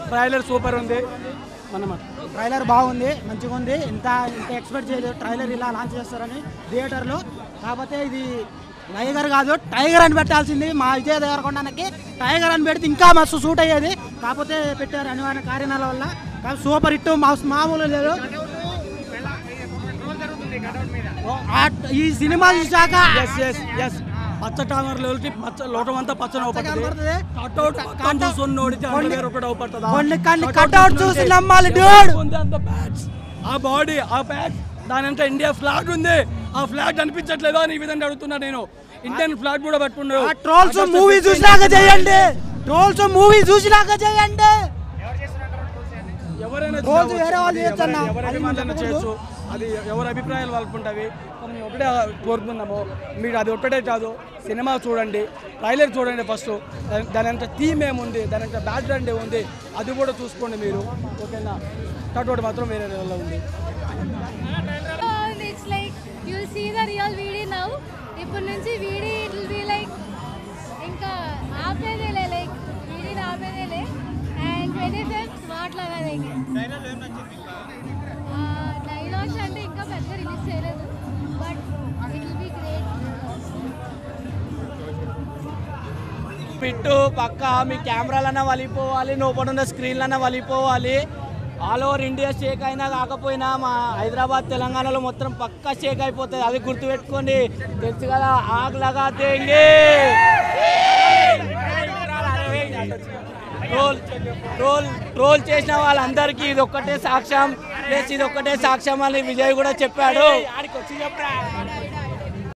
Trailer super ఉంది మనం trailer బాగుంది మంచిగా ఉంది ఇంత ఇంత ఎక్స్పెక్ట్ చేయలేదు ట్రైలర్ ఇలా లాంచ్ చేస్తారని థియేటర్లో కాకపోతే ఇది టైగర్ కాదు టైగర్ అని పెట్టాల్సింది మా విజయ్ దేవరకొండకి టైగర్ అని పెడితే ఇంకా మస్తు సూట్ అయ్యేది కాకపోతే పెట్టారు అనివార్య కారణాల వల్ల కానీ సూపర్ హిట్ మా మామూలు లేదు ఆ- ఈ సినిమా చూశాక ఎస్ ఎస్ ఎస్ పచ్చ టామర్ లోకి పచ్చ లోటం అంతా పచ్చని కనబడుతుంది. అవుపడుతుంది కట్అవుట్ మొత్తం చూసుకున్నోడికి కొన్ని- అండర్వేర్ ఒకటి అవుపడుతుందా కొన్ని కొన్ని Cutout cutout చూసి చూసి నమ్మాలి, dude. ఉంది అంత బ్యాట్స్ ఆ బాడీ ఆ బ్యాట్ దాని అంతా ఇండియా ఫ్లాగ్ ఉంది ఆ ఫ్లాగ్ అనిపించట్లేదు అని ఈ విధంగా అడుగుతున్నా నేను ఇండియన్ ఫ్లాగ్ కూడా పట్టుకున్నారు ఆ ట్రోల్స్ మూవీ చూసినాక చేయండి ట్రోల్స్ మూవీ చూసినాక చేయండి ఎవరైనా రోజు చేయవచ్చు. వేరే వాళ్ళు అది చేయొచ్చు అన్న. ఎవరి- ఎవరి అది అభిమానులైనా మనం చేయొచ్చు అది ఎవరి అభిప్రాయాలు వాళ్ళకు ఉంటవి కానీ మేము ఒకటే కోరుతున్నాము మీరు అది ఒక్కటే కాదు సినిమా చూడండి ట్రైలర్ చూడండి ఫస్ట్ దాని అంత థీమ్ ఏముంది దాని అంత బ్యాక్గ్రౌండ్ ఏముంది అది కూడా చూసుకోండి మీరు ఓకేనా కటౌట్ మాత్రం వేరే లెవెల్లో ఉంది it's like you'll see the real వీడి నౌ ఇప్పటి నుంచి వీడి ఇట్ విల్ బి లైక్ ఇంకా ఆపేదేలే లైక్ వీడిని ఆపేదేలే అండ్ ట్వంటీ ఫిఫ్త్ మాట్లాడాలి డైలాగ్స్ అంటే ఇంకా పెద్ద రిలీజ్ చేయలేదు but it will be great పిట్టు పక్క మీ కెమెరాలన్నా వలిపోవాలి లోపల స్క్రీన్లన్నా వలిపోవాలి ఆల్ ఓవర్ ఇండియా షేక్ అయినా కాకపోయినా మా హైదరాబాద్ తెలంగాణలో మొత్తం పక్కా షేక్ అయిపోతుంది అది గుర్తుపెట్టుకోండి తెలుసు కదా ఆగ్ లగా తేంగే ట్రోల్ ట్రోల్ ట్రోల్ చేసిన వాళ్ళందరికీ ఇది ఒక్కటే సాక్ష్యం ప్లస్ ఇది ఒక్కటే సాక్ష్యం అని విజయ్ కూడా చెప్పాడు